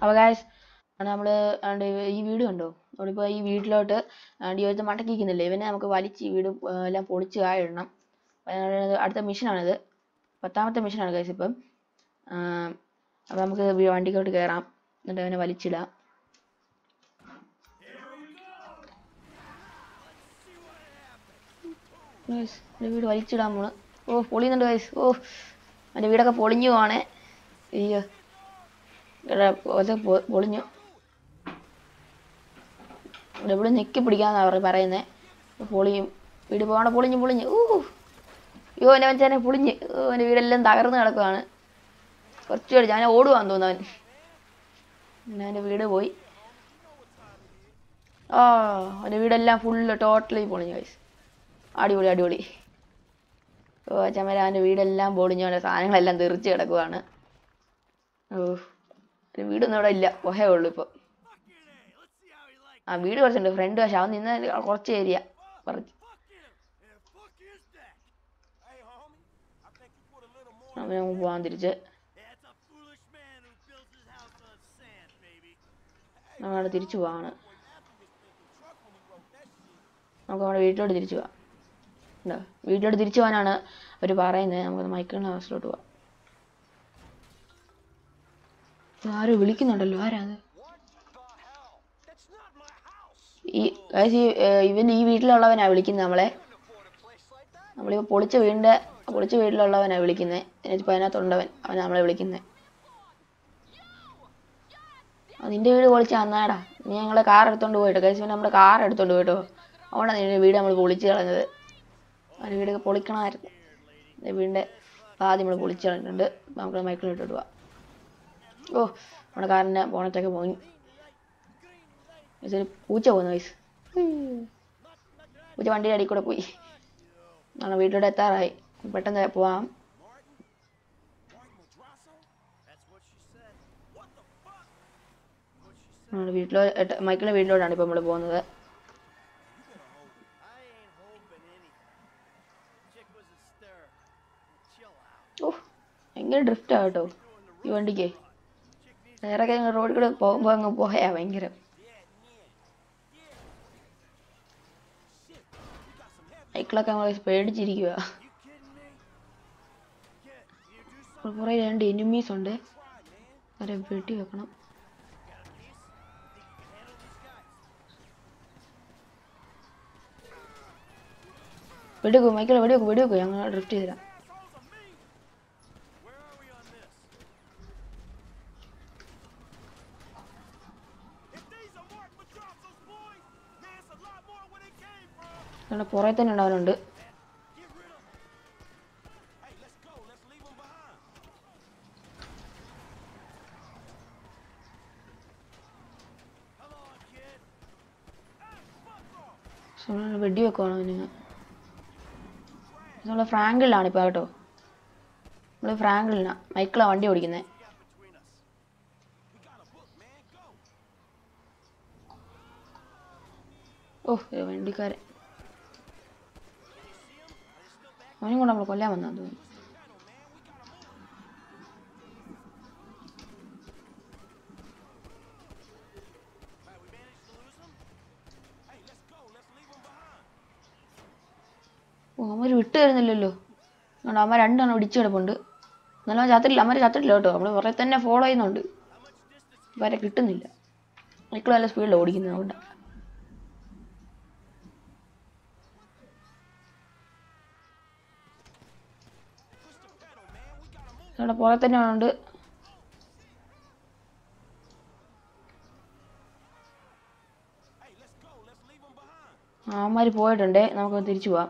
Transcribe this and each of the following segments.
അപ്പോൾ ഗായ്സ് നമ്മൾ ഈ വീട് കണ്ടോ നമ്മളിപ്പോൾ ഈ വീട്ടിലോട്ട് ഡിയോത്തെ മടക്കിക്കുന്നില്ലേ ഇവനെ നമുക്ക് വലിച്ച് ഈ വീട് ആ, എല്ലാം പൊളിച്ച് കായിടണം അതായത് അടുത്ത മിഷനാണിത് പത്താമത്തെ മിഷനാണ് ഗൈസ് ഇപ്പം അപ്പോൾ നമുക്ക് വി- വണ്ടിക്കോട്ട് കയറാം എന്നിട്ട് അവനെ വലിച്ചിടാം ഗൈസ് എൻ്റെ വീട് വലിച്ചിടാൻ പോണ് ഓ പൊളിയുന്നുണ്ട് ഗൈസ് ഓ എൻ്റെ വീടൊക്കെ പൊളിഞ്ഞു പോവാണേ അയ്യോ ഇവിടെ ഒക്കെ പൊ- പൊളിഞ്ഞു ഇവിടെ ഇവിടെ ഞെക്കി പിടിക്കാന്നാ അവർ പറയുന്നത് പൊളിയും വീട് പോകണ പൊളിഞ്ഞു പൊളിഞ്ഞു ഊ അയ്യോ എൻ്റെ വെച്ചാൽ പൊളിഞ്ഞ് ഓ എൻ്റെ വീടെല്ലാം തകർന്ന് കിടക്കുവാണ് കുറച്ച് കളിച്ച് അവനെ ഓടുവാന്ന് തോന്നുന്നു അവൻ പിന്നെ അവൻ്റെ വീട് പോയി ആ അവൻ്റെ വീടെല്ലാം ഫുള്ള് ടോട്ടലി പൊളിഞ്ഞു ഗൈസ് അടിപൊളി അടിപൊളി ഓ ചമര അവൻ്റെ വീടെല്ലാം പൊളിഞ്ഞു അവൻ്റെ സാധനങ്ങളെല്ലാം തെറിച്ച് കിടക്കുവാണ് ഓ ഒരു വീടൊന്നും ഇവിടെ ഇല്ല ഒഹേ ഉള്ളു ഇപ്പൊ ആ വീട് കുറച്ചുണ്ട് ഫ്രണ്ട് പക്ഷെ അവൻ നിന്ന് കുറച്ച് ഏരിയ കുറച്ച് അവൻ അങ്ങ് പോവാൻ തിരിച്ച് നമ്മളവിടെ തിരിച്ചു പോവാണ് നമുക്ക് നമ്മുടെ വീട്ടിലോട്ട് തിരിച്ചു പോവാം ഉണ്ടോ വീട്ടിലോട്ട് തിരിച്ചു പോകാനാണ് അവർ പറയുന്നത് നമുക്ക് മൈക്കിളിൻ്റെ ഹൗസിലോട്ട് പോവാം ആരോ വിളിക്കുന്നുണ്ടല്ലോ ആരാ അത് ഈ guys, ഈ ഏർ, ഇവൻ ഈ വീട്ടിലുള്ളവനാ വിളിക്കുന്നത് നമ്മളെ നമ്മളിപ്പോ പൊളിച്ച വീടിന്റെ പൊളിച്ച വീട്ടിലുള്ളവനാ വിളിക്കുന്നത് ഇപ്പൊ അതിനകത്തുണ്ടവൻ അവൻ നമ്മളെ വിളിക്കുന്നത് നിന്റെ വീട് പൊളിച്ച അന്നാടാ നീ ഞങ്ങളെ കാർ എടുത്തോണ്ട് പോയിട്ടോ കഴിച്ച് പിന്നെ നമ്മുടെ കാർ എടുത്തോണ്ട് പോയിട്ടോ അതുകൊണ്ടാണ് നിന്റെ വീട് നമ്മൾ പൊളിച്ച് കളഞ്ഞത് അവൻ്റെ വീടൊക്കെ പൊളിക്കണമായിരുന്നു നിന്റെ വീടിന്റെ പാതി നമ്മൾ പൊളിച്ച് കളഞ്ഞിട്ടുണ്ട് അപ്പൊ നമുക്ക് മൈക്കിൾ ഇട്ടിട്ട് പോവാം ഓ നമ്മുടെ കാറിന്റെ ബോണറ്റൊക്കെ പോയി ഒരു പൂച്ച പോകുന്നു വയസ്സ് പൂച്ച വണ്ടിയുടെ അടിയിൽ കൂടെ പോയി നാളെ വീട്ടിലോട്ട് എത്താറായി പെട്ടെന്ന് പോവാം നമ്മുടെ വീട്ടിലോ എട്ട- മൈക്കിളിന്റെ വീട്ടിലോട്ടാണ് ഇപ്പൊ നമ്മള് പോകുന്നത് ഓ ഭയങ്കര ഡ്രിഫ്റ്റ് ആട്ടോ ഈ വണ്ടിക്ക് നേരൊക്കെ ഞങ്ങൾ റോഡിൽ കൂടെ പോകുമ്പോ അങ്ങ് പോയാ ഭയങ്കര സൈക്കിളൊക്കെ നമ്മൾ പേടിച്ചിരിക്കുക കുറേ രണ്ട് എനിമീസ് ഉണ്ട് അവരെ വെട്ടി വെക്കണം വെടിവെക്കൂ മൈക്കിൾ വെടിവെക്കൂ വെടിവെക്കൂ ഞങ്ങൾ ഡ്രിഫ്റ്റ് ചെയ്തിരാം ഞങ്ങളുടെ പുറകെ തന്നെ ഉണ്ടാവാനുണ്ട് വെടി വെക്കുവാണോ നിങ്ങൾ നമ്മള് ഫ്രാങ്കിളിലാണ് ഇപ്പൊ കേട്ടോ നമ്മള് ഫ്രാങ്കിളിനാ മൈക്കിളാ വണ്ടി ഓടിക്കുന്നത് ഓ ഇത് വണ്ടിക്കാരൻ അവനും കൂടെ നമ്മൾ കൊല്ലാൻ വന്നാ തോന്നുന്നു ഓ അവര് വിട്ടു തരുന്നില്ലല്ലോ അതുകൊണ്ട് അമ്മ രണ്ടെണ്ണം ഇടിച്ചു കിടപ്പുണ്ട് എന്നാലും അവൻ ചത്തിട്ടില്ല അമ്മ ചത്തിട്ടില്ല കേട്ടോ നമ്മള് പുറകെ തന്നെ ഫോളോ ചെയ്യുന്നുണ്ട് വരെ കിട്ടുന്നില്ല മൈക്കിൾ നല്ല സ്പീഡിലാണ് ഓടിക്കുന്നത് അതുകൊണ്ട് അവിടെ പുറകെ തന്നെ ഉണ്ട് അവന്മാര് പോയിട്ടുണ്ട് നമുക്ക് തിരിച്ചു പോവാം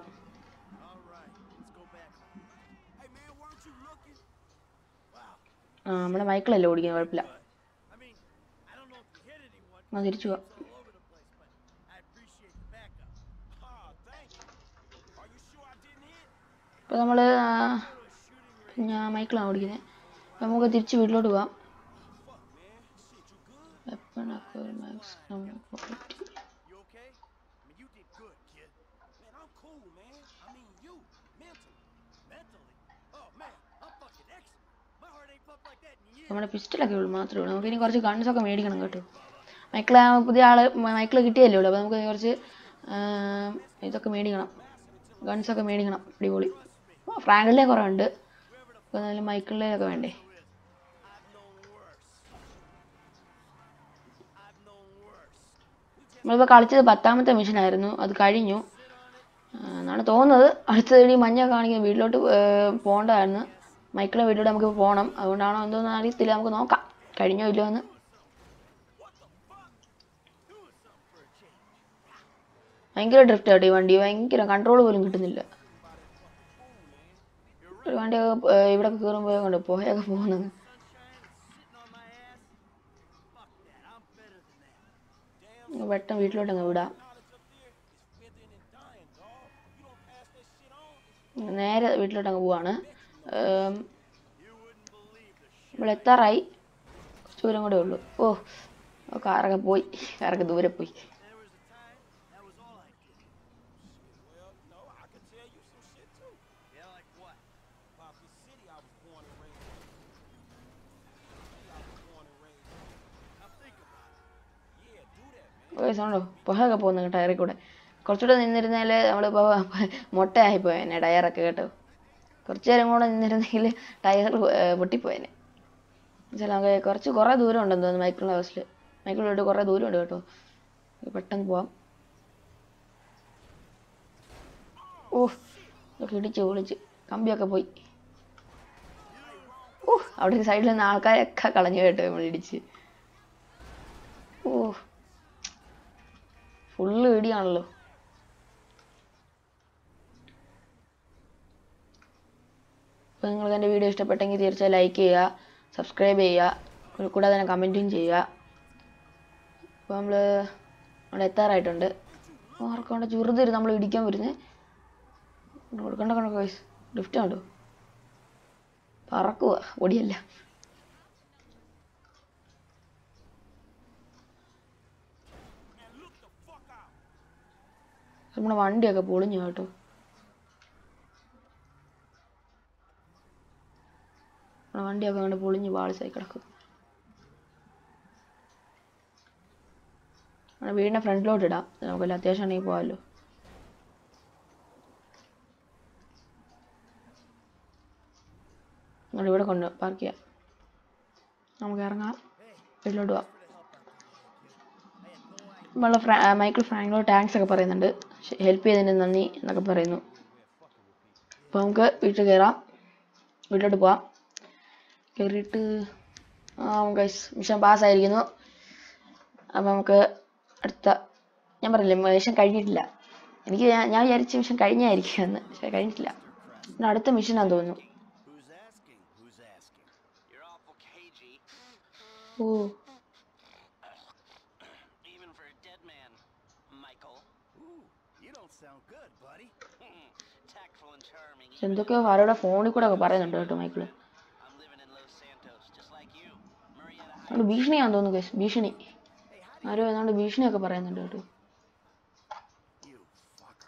ആ നമ്മുടെ മൈക്കിളല്ലേ ഓടിക്കുന്നത് കുഴപ്പമില്ല ആ തിരിച്ചു പോവാം ഇപ്പൊ നമ്മള് ആ, ഞാൻ മൈക്കിളാണ് ഓടിക്കുന്നത് അപ്പൊ നമുക്ക് തിരിച്ച് വീട്ടിലോട്ട് പോവാം Weapon of maximum quality. You okay? I mean, you did good, kid. Man, I'm cool, man. I mean, you, mentally, mentally. Oh man, I'm fucking excellent. My heart ain't pumping നമ്മുടെ പിസ്റ്റലൊക്കെ ഉള്ളൂ മാത്രമേ ഉള്ളൂ നമുക്ക് ഇനി കുറച്ച് ഗൺസ് ഒക്കെ മേടിക്കണം കേട്ടോ മൈക്കിൾ പുതിയ ആള് മൈക്കിൾ കിട്ടിയല്ലേ ഉള്ളൂ അപ്പോൾ നമുക്ക് കുറച്ച് ആ, ഇതൊക്കെ മേടിക്കണം ഗൺസ് ഒക്കെ മേടിക്കണം അടിപൊളി ഫ്രാങ്കിളിലെ കുറേ ഉണ്ട് അപ്പോൾ എന്നാലും മൈക്കിളിലേക്ക് വേണ്ടേ നമ്മളിപ്പോൾ കളിച്ചത് പത്താമത്തെ മിഷനായിരുന്നു അത് കഴിഞ്ഞു ആ, എന്നാണ് തോന്നുന്നത് അടുത്തത് ഇനി മഞ്ഞ കാണിക്കുന്നത് വീട്ടിലോട്ട് ഏർ, പോകേണ്ടതായിരുന്നു മൈക്കിളെ വീട്ടിലോട്ട് നമുക്ക് പോകണം അതുകൊണ്ടാണോ എന്തോന്ന് അറിയത്തില്ല നമുക്ക് നോക്കാം കഴിഞ്ഞോ ഇല്ലയോ എന്ന് ഭയങ്കര ഡ്രിഫ്റ്റ് ആട്ടോ ഈ വണ്ടി ഭയങ്കര കൺട്രോൾ പോലും കിട്ടുന്നില്ല ഒരു വണ്ടിയൊക്കെ ഏർ, ഇവിടെ കയറുമ്പോൾ കൊണ്ട് പോയൊക്കെ പോകുന്നത് പെട്ടെന്ന് വീട്ടിലോട്ട് അങ്ങ് വിടാം നേരെ വീട്ടിലോട്ട് അങ്ങ് പോവാണ് ഏം, നമ്മൾ എത്താറായി കുറച്ച് ദൂരം കൂടെ ഉള്ളൂ ഓ ഓ, കാറൊക്കെ പോയി കാറൊക്കെ ദൂരെ പോയി Well, no, I could tell you some shit too. Yeah, like what? Poppy City, I was born and raised. I was born and raised. Now think about it. Yeah, do that, man. വയസ്സുണ്ടോ പുകയൊക്കെ പോകുന്നു ടയറിൽ കൂടെ കുറച്ചുകൂടെ നിന്നിരുന്നാൽ നമ്മളിപ്പോൾ മുട്ടയായി പോയേനെ ടയറൊക്കെ കേട്ടോ കുറച്ച് നേരം കൂടെ നിന്നിരുന്നെങ്കിൽ ടയർ പൊട്ടിപ്പോയേനെ എന്നുവെച്ചാൽ നമുക്ക് കുറച്ച് കുറേ ദൂരം ഉണ്ടെന്ന് തോന്നുന്നു മൈക്കിളിൻ്റെ ഹൗസിൽ മൈക്കിളിലോട്ട് കുറേ ദൂരം ഉണ്ട് കേട്ടോ പെട്ടെന്ന് പോവാം ഓ ഇതൊക്കെ ഇടിച്ച് പൊളിച്ച് കമ്പിയൊക്കെ പോയി ഓ അവിടെ ഒരു സൈഡിൽ നിന്ന് ആൾക്കാരൊക്കെ കളഞ്ഞു കേട്ടോ നമ്മൾ ഇടിച്ച് ഓ ഫുള്ള് ഇടിയാണല്ലോ അപ്പോൾ നിങ്ങൾക്ക് എൻ്റെ വീഡിയോ ഇഷ്ടപ്പെട്ടെങ്കിൽ തീർച്ചയായും ലൈക്ക് ചെയ്യുക സബ്സ്ക്രൈബ് ചെയ്യുക കൂ- കൂടാതെ തന്നെ കമൻറ്റും ചെയ്യുക അപ്പോൾ നമ്മൾ അവിടെ എത്താറായിട്ടുണ്ട് ഓർക്കൊണ്ട് ചുറുതരും നമ്മൾ ഇടിക്കാൻ വരുന്നത് കൊടുക്കണ്ട കണക്ക് വയസ്സ് ലിഫ്റ്റ് കണ്ടോ പറക്കുക ഒടിയല്ല നമ്മുടെ വണ്ടിയൊക്കെ പൊളിഞ്ഞു കേട്ടോ നമ്മുടെ വണ്ടിയൊക്കെ കണ്ട് പൊളിഞ്ഞ് പാളിസായി കിടക്കും നമ്മുടെ വീടിൻ്റെ ഫ്രണ്ടിലോട്ട് ഇടാം നമുക്കെല്ലാം അത്യാവശ്യം ഉണ്ടെങ്കിൽ പോകാമല്ലോ നമ്മൾ ഇവിടെ കൊണ്ട് പാർക്ക് ചെയ്യാം നമുക്ക് ഇറങ്ങാം വീട്ടിലോട്ട് പോവാം നമ്മളെ ഫ്രാ മൈക്കിൾ ഫ്രാങ്കിലോ ടാങ്ക്സ് ഒക്കെ പറയുന്നുണ്ട് ഹെൽപ്പ് ചെയ്തതിന് നന്ദി എന്നൊക്കെ പറയുന്നു അപ്പോൾ നമുക്ക് വീട്ടിൽ കയറാം വീട്ടിലോട്ട് പോവാം കയറിയിട്ട് ആ ഗൈസ് മിഷൻ പാസ്സായിരിക്കുന്നു അപ്പോൾ നമുക്ക് അടുത്ത ഞാൻ പറഞ്ഞില്ലേ മിഷൻ കഴിഞ്ഞിട്ടില്ല എനിക്ക് ഞാൻ ഞാൻ വിചാരിച്ച മിഷൻ കഴിഞ്ഞായിരിക്കും എന്ന് പക്ഷേ കഴിഞ്ഞിട്ടില്ല പിന്നെ അടുത്ത മിഷനാന്ന് തോന്നുന്നു Who's asking? Who's asking? You're awful cagey, oh even for a dead man, Michael. Ooh, you don't sound good, buddy. Tactful and charming. പക്ഷെ എന്തൊക്കെയോ ആരോടെ ഫോണിൽ കൂടെ ഒക്കെ പറയുന്നുണ്ട് കേട്ടോ Michael I'm living in Los Santos, just like you. Marietta Heights. അതുകൊണ്ട് ഭീഷണിയാന്ന് തോന്നുന്നു guys ഭീഷണി ആരോ ഏതാണ്ട് ഭീഷണിയൊക്കെ പറയുന്നുണ്ട് കേട്ടോ You fucker.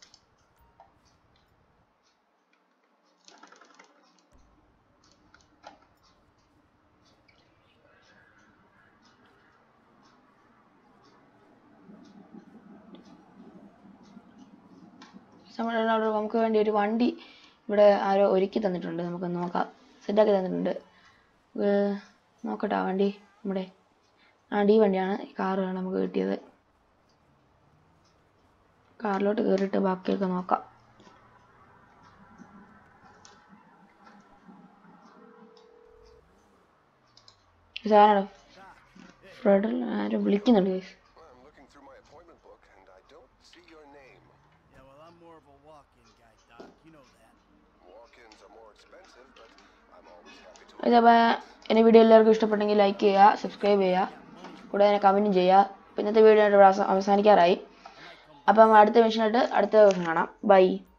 നമ്മൾ നമുക്ക് വേണ്ടി ഒരു വണ്ടി ഇവിടെ ആരോ ഒരുക്കി തന്നിട്ടുണ്ട് നമുക്ക് നോക്കാം സെറ്റാക്കി തന്നിട്ടുണ്ട് ഏർ നോക്കട്ടെ ആ വണ്ടി നമ്മുടെ ആ ഈ വണ്ടിയാണ് ഈ കാറാണ് നമുക്ക് കിട്ടിയത് കാറിലോട്ട് കയറിയിട്ട് ബാക്കിയൊക്കെ നോക്കാം ഇതാരാണോ ഫ്രെഡിൽ ആരോ വിളിക്കുന്നുണ്ട് guys. I'm looking through my appointment book and I don't see your name. Yeah, well, I'm more of a walk-in guy, Doc. You know that. Walk-ins are more expensive, but I'm always happy to. അതപ്പോൾ എൻ്റെ video എല്ലാവർക്കും ഇഷ്ടപ്പെട്ടെങ്കിൽ like ചെയ്യുക subscribe ചെയ്യുക കൂടാതെ തന്നെ കമൻറ്റും ചെയ്യുക അപ്പോൾ ഇന്നത്തെ വീഡിയോ ഇവിടെ അവസാനിക്കാറായി അപ്പം അടുത്ത മിഷനായിട്ട് അടുത്ത ദിവസം കാണാം ബൈ